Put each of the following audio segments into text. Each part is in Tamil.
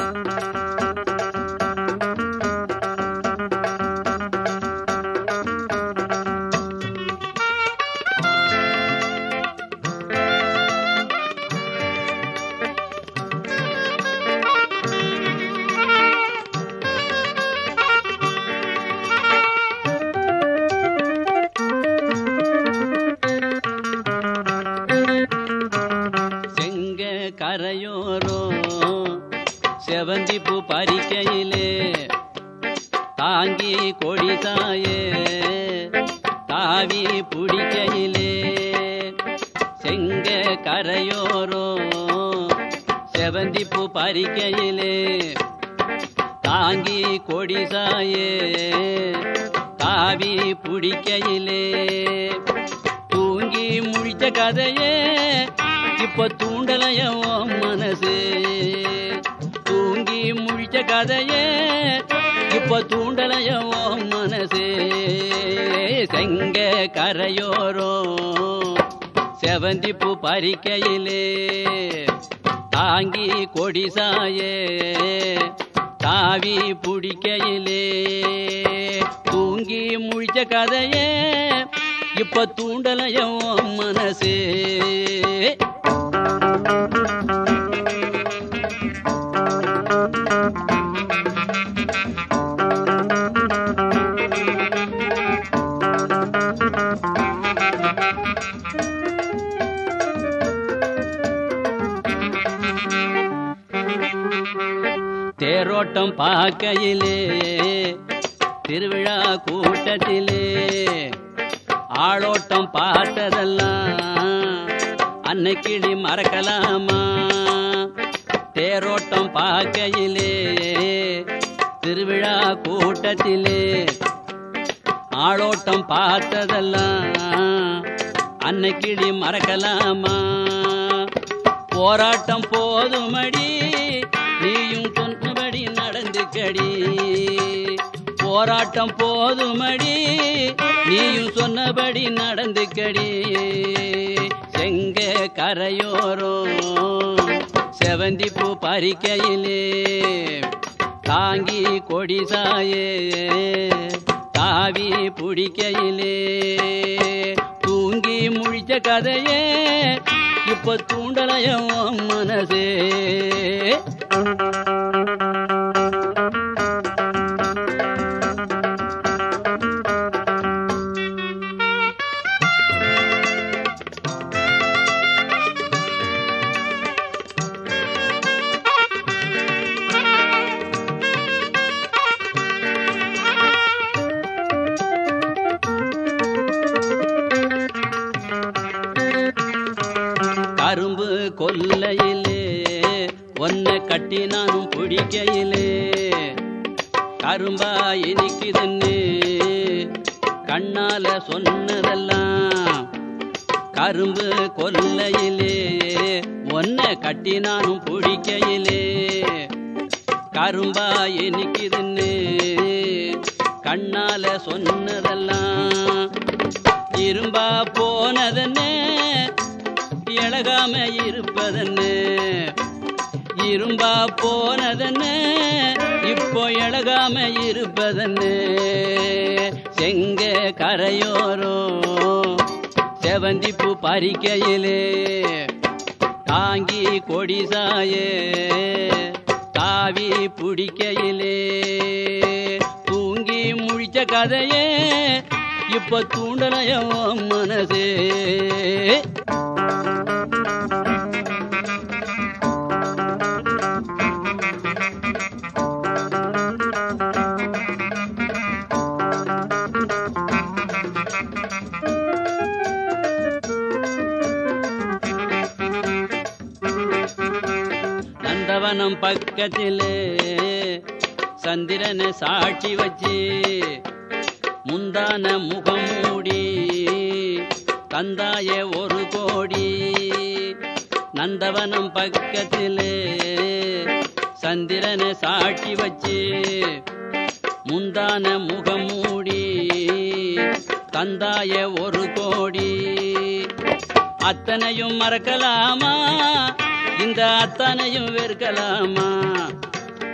செங்க கரையோரோ செவந்தி பூ பறிக்கையிலே தாங்கி கொடிசாயே தாவி புடிக்கையிலே செங்க கரையோரோ செவந்தி பூ பறிக்கையிலே தாங்கி கொடிசாயே தாவி புடிக்கையிலே தூங்கி முழிச்ச கதையே இப்ப தூண்டலைய உன் மனசு தூங்கி முழிச்ச கதையே இப்ப தூண்டலைய உன் மனசு செங்க கரையோரோ செவந்தி பூ பறிக்கையிலே தாங்கி கொடிசாயே தாவி புடிக்கையிலே தூங்கி முழிச்ச கதையே இப்ப தூண்டலைய உன் மனசு தேரோட்டம் பார்க்கையிலே திருவிழா கூட்டத்திலே ஆளோட்டம் பார்த்ததெல்லாம் அன்னைக்கிளி மறக்கலாமா தேரோட்டம் பார்க்கையிலே திருவிழா கூட்டத்திலே ஆளோட்டம் பார்த்ததெல்லாம் அன்னைக்கிளி மறக்கலாமா போராட்டம் போதுமடி நீயும் சொன்னபடி நடந்துக்கடி போராட்டம் போதுமடி நீயும் சொன்னபடி நடந்துக்கடி செங்க கரையோரம் செவந்தி பூ பறிக்கையிலே தாங்கி கொடிசாயே தாவி புடிக்கையிலே தூங்கி முழிச்ச கதையே இப்ப தூண்டலைய உன் மனசே கரும்பு கொல்லையிலே ஒன்ன கட்டி நானும் பிடிக்கையிலே கரும்பா இனிக்குதுன்னு கண்ணால சொன்னதெல்லாம் கரும்பு கொல்லையிலே ஒன்ன கட்டி நானும் பிடிக்கையிலே கரும்பா இனிக்குதுன்னு கண்ணால சொன்னதெல்லாம் இரும்பா போனதன்னு இழகாம இருப்பதன்னு இரும்பா போனதன்னு இப்போ இழகாம இருப்பதன்னு செங்க கரையோரோ செவந்தி பூ பறிக்கையிலே தாங்கி கொடிசாயே தாவி புடிக்கையிலே தூங்கி முழிச்ச கதையே இப்ப தூண்டலைய உன் மனசே நந்தவனம் பக்கத்திலே சந்திரனை சாட்சி வச்சு முந்தான முகம் மூடி தந்தாய ஒரு கோடி நந்தவனம் பக்கத்திலே சந்திரனை சாட்சி வச்சு முந்தான முகம் மூடி தந்தாய ஒரு கோடி அத்தனையும் மறக்கலாமா இந்த அத்தனையும் வெறுக்கலாமா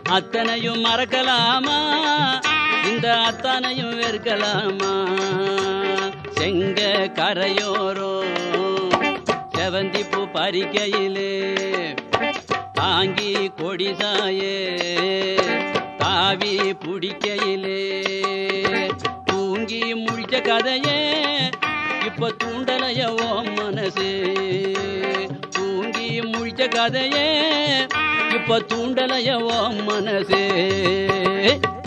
அத்தனையும் மறக்கலாமா இந்த அத்தனையும் வெறுக்கலாமா செங்க கரையோரோ செவந்தி பூ பறிக்கையிலே தாங்கி கொடிசாயே தாவி புடிக்கையிலே தூங்கி முழிச்ச கதையே இப்ப தூண்டலையவோ மனசு தூங்கி முழிச்ச கதையே இப்ப தூண்டலையவோ மனசு